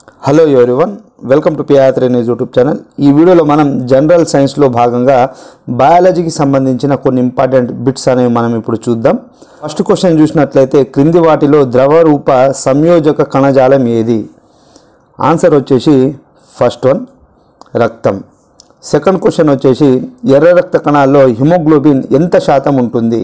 hello everyone welcome to పియాత్రి news YouTube channel ఈ వీడియోలో మనం జనరల్ సైన్స్లో భాగంగా బయాలజీకి సంబంధించిన కొన్ని ఇంపార్టెంట్ బిట్స్ అనేవి మనం ఇప్పుడు చూద్దాం ఫస్ట్ క్వశ్చన్ చూసినట్లయితే క్రింది వాటిలో ద్రవ రూప సంయోజక కణజాలం ఏది ఆన్సర్ వచ్చేసి ఫస్ట్ వన్ రక్తం సెకండ్ క్వశ్చన్ వచ్చేసి ఎర్ర రక్త కణాల్లో హిమోగ్లోబిన్ ఎంత శాతం ఉంటుంది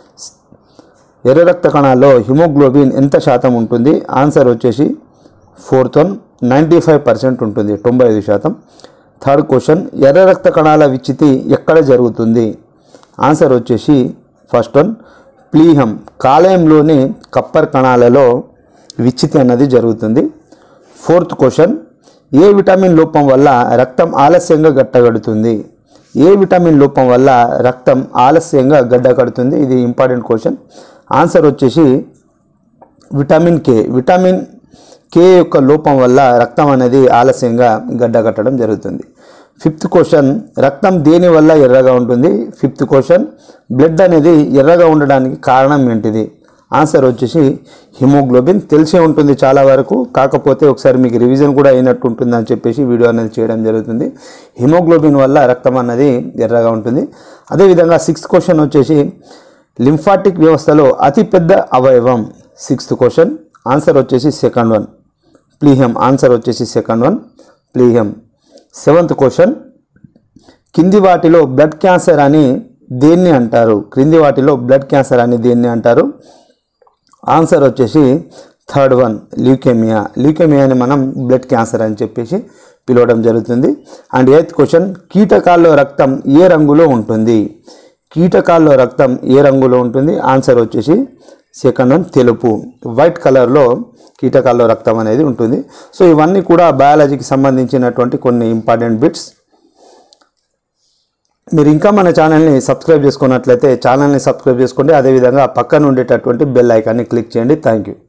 ఎర్ర రక్త కణాల్లో హిమోగ్లోబిన్ ఎంత శాతం ఉంటుంది ఆన్సర్ వచ్చేసి fourth one ninety five percent ఉంటుంది తొంభై ఐదు శాతం థర్డ్ క్వశ్చన్ ఎర్ర రక్త కణాల విచ్చితి ఎక్కడ జరుగుతుంది ఆన్సర్ వచ్చేసి ఫస్ట్ వన్ ప్లీహం కాలేయంలోని కప్పర్ కణాలలో విచ్చితి అన్నది జరుగుతుంది ఫోర్త్ క్వశ్చన్ ఏ విటమిన్ లోపం వల్ల రక్తం ఆలస్యంగా గట్టగడుతుంది ఏ విటమిన్ లోపం వల్ల రక్తం ఆలస్యంగా గడ్డకడుతుంది ఇది ఇంపార్టెంట్ క్వశ్చన్ ఆన్సర్ వచ్చేసి విటమిన్ కే విటమిన్ కే యొక్క లోపం వల్ల రక్తం అనేది ఆలస్యంగా గడ్డకట్టడం జరుగుతుంది ఫిఫ్త్ క్వశ్చన్ రక్తం దేని వల్ల ఎర్రగా ఉంటుంది ఫిఫ్త్ క్వశ్చన్ బ్లడ్ అనేది ఎర్రగా ఉండడానికి కారణం ఏంటిది ఆన్సర్ వచ్చేసి హిమోగ్లోబిన్ తెలిసే ఉంటుంది చాలా వరకు కాకపోతే ఒకసారి మీకు రివిజన్ కూడా అయినట్టు ఉంటుంది అని చెప్పేసి వీడియో అనేది చేయడం జరుగుతుంది హిమోగ్లోబిన్ వల్ల రక్తం అన్నది ఎర్రగా ఉంటుంది అదేవిధంగా సిక్స్త్ క్వశ్చన్ వచ్చేసి లింఫాటిక్ వ్యవస్థలో అతిపెద్ద అవయవం సిక్స్త్ క్వశ్చన్ ఆన్సర్ వచ్చేసి సెకండ్ వన్ ప్లీహం ఆన్సర్ వచ్చేసి సెకండ్ వన్ ప్లీహం సెవెంత్ క్వశ్చన్ కింది వాటిలో బ్లడ్ క్యాన్సర్ అని దేన్ని అంటారు క్రింది వాటిలో బ్లడ్ క్యాన్సర్ అని దేన్ని అంటారు ఆన్సర్ వచ్చేసి థర్డ్ వన్ ల్యూకెమియా ల్యూకెమియాని మనం బ్లడ్ క్యాన్సర్ అని చెప్పేసి పిలవడం జరుగుతుంది అండ్ ఎయిత్ క్వశ్చన్ కీటకాల్లో రక్తం ఏ రంగులో ఉంటుంది కీటకాల్లో రక్తం ఏ రంగులో ఉంటుంది ఆన్సర్ వచ్చేసి సెకండ్ వన్ తెలుపు వైట్ కలర్లో కీటకాల్లో రక్తం అనేది ఉంటుంది సో ఇవన్నీ కూడా బయాలజీకి సంబంధించినటువంటి కొన్ని ఇంపార్టెంట్ బిట్స్ మీరు ఇంకా మన ఛానల్ని సబ్స్క్రైబ్ చేసుకున్నట్లయితే ఛానల్ని సబ్స్క్రైబ్ చేసుకోండి అదేవిధంగా పక్కన ఉండేటటువంటి బెల్ ఐకాన్ని క్లిక్ చేయండి థ్యాంక్ యూ